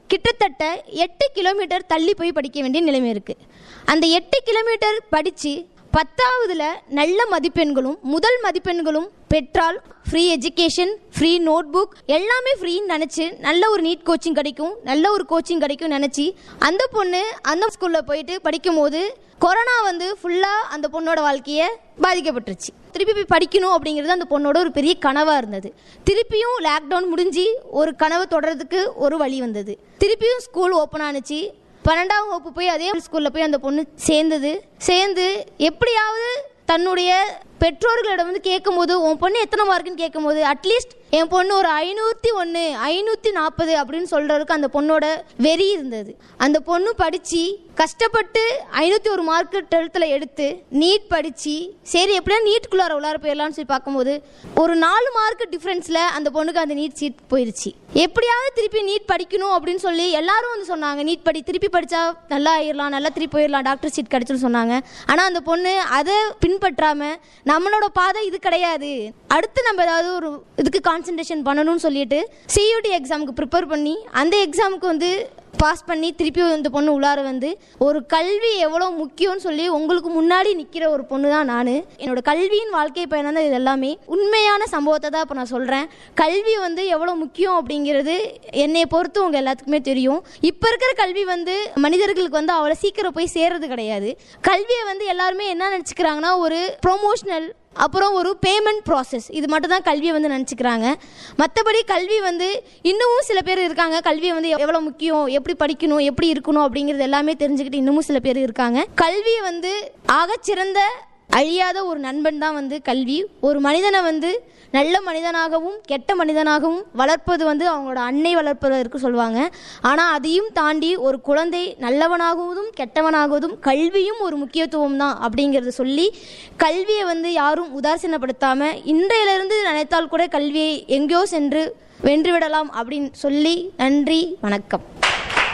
கிட்டத்தட்ட எட்டு கிலோமீட்டர் தள்ளி போய் படிக்க வேண்டிய நிலைமை இருக்குது அந்த எட்டு கிலோமீட்டர் படித்து பத்தாவதுல நல்ல மதிப்பெண்களும் முதல் மதிப்பெண்களும் பெற்றால் free education free notebook எல்லாமே ஃப்ரீன்னு நினச்சி நல்ல ஒரு நீட் கோச்சிங் கிடைக்கும் நல்ல ஒரு கோச்சிங் கிடைக்கும் நினச்சி அந்த பொண்ணு அந்த ஸ்கூலில் போயிட்டு படிக்கும்போது கொரோனா வந்து ஃபுல்லாக அந்த பொண்ணோட வாழ்க்கையை பாதிக்கப்பட்டுருச்சு திருப்பி போய் படிக்கணும் அப்படிங்கிறது அந்த பொண்ணோட ஒரு பெரிய கனவாக இருந்தது திருப்பியும் லாக்டவுன் முடிஞ்சு ஒரு கனவு தொடர்றதுக்கு ஒரு வழி வந்தது திருப்பியும் ஸ்கூல் ஓப்பன் ஆனுச்சு பன்னெண்டாம் வகுப்பு போய் அதே ஸ்கூலில் போய் அந்த பொண்ணு சேர்ந்தது சேர்ந்து எப்படியாவது தன்னுடைய பெற்றோர்களிடம் வந்து கேட்கும்போது உன் பொண்ணு எத்தனை மார்க்குன்னு கேட்கும்போது அட்லீஸ்ட் என் பொண்ணு ஒரு ஐநூற்றி ஒன்று ஐநூற்றி நாற்பது அப்படின்னு சொல்கிறதுக்கு அந்த பொண்ணோட வெறி இருந்தது அந்த பொண்ணு படித்து கஷ்டப்பட்டு ஐநூற்றி ஒரு மார்க்கு டுவெல்த்தில் எடுத்து நீட் படித்து சரி எப்படியா நீட்டுக்குள்ளார உள்ளார போயிடலாம்னு சொல்லி பார்க்கும்போது ஒரு நாலு மார்க் டிஃப்ரென்ஸில் அந்த பொண்ணுக்கு அந்த நீட் சீட் போயிடுச்சு எப்படியாவது திருப்பி நீட் படிக்கணும் அப்படின்னு சொல்லி எல்லாரும் வந்து சொன்னாங்க நீட் படி திருப்பி படித்தா நல்லா ஆயிடலாம் நல்லா திருப்பி போயிடலாம் டாக்டர் சீட் கிடைச்சுன்னு சொன்னாங்க ஆனால் அந்த பொண்ணு அதை பின்பற்றாமல் நம்மளோட பாதை இது கிடையாது அடுத்து நம்ம ஏதாவது ஒரு இதுக்கு கான்சன்ட்ரேஷன் பண்ணணும்னு சொல்லிட்டு சியூடி எக்ஸாமுக்கு ப்ரிப்பேர் பண்ணி அந்த எக்ஸாமுக்கு வந்து பாஸ் பண்ணி திருப்பி இந்த பொண்ணு உள்ளார வந்து ஒரு கல்வி எவ்வளோ முக்கியம்னு சொல்லி உங்களுக்கு முன்னாடி நிற்கிற ஒரு பொண்ணு தான் நான் என்னோட கல்வியின் வாழ்க்கை பயணம் தான் இது எல்லாமே உண்மையான சம்பவத்தை தான் இப்போ நான் சொல்கிறேன் கல்வி வந்து எவ்வளோ முக்கியம் அப்படிங்கிறது என்னை பொறுத்து உங்கள் எல்லாத்துக்குமே தெரியும் இப்போ இருக்கிற கல்வி வந்து மனிதர்களுக்கு வந்து அவ்வளோ சீக்கிரம் போய் சேர்றது கிடையாது கல்வியை வந்து எல்லாருமே என்ன நினச்சிக்கிறாங்கன்னா ஒரு ப்ரொமோஷனல் அப்புறம் ஒரு பேமெண்ட் ப்ராசஸ் இது மட்டும் தான் கல்வியை வந்து நினச்சிக்கிறாங்க மற்றபடி கல்வி வந்து இன்னமும் சில பேர் இருக்காங்க கல்வியை வந்து எவ்வளோ முக்கியம் எப்படி படிக்கணும் எப்படி இருக்கணும் அப்படிங்கிறது எல்லாமே தெரிஞ்சுக்கிட்டு இன்னமும் சில பேர் இருக்காங்க கல்வியை வந்து ஆகச்சிறந்த அழியாத ஒரு நண்பன் தான் வந்து கல்வி ஒரு மனிதனை வந்து நல்ல மனிதனாகவும் கெட்ட மனிதனாகவும் வளர்ப்பது வந்து அவங்களோட அன்னை வளர்ப்பதற்கு சொல்லுவாங்க ஆனால் அதையும் தாண்டி ஒரு குழந்தை நல்லவனாகுவதும் கெட்டவனாகுவதும் கல்வியும் ஒரு முக்கியத்துவம் தான் அப்படிங்கிறத சொல்லி கல்வியை வந்து யாரும் உதாசீனப்படுத்தாமல் இன்றையிலிருந்து நினைத்தால் கூட கல்வியை எங்கேயோ சென்று வென்றுவிடலாம் அப்படின்னு சொல்லி நன்றி வணக்கம்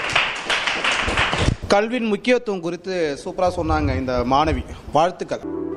கல்வியின் முக்கியத்துவம் குறித்து சூப்பராக சொன்னாங்க இந்த மாணவி வாழ்த்துக்கள்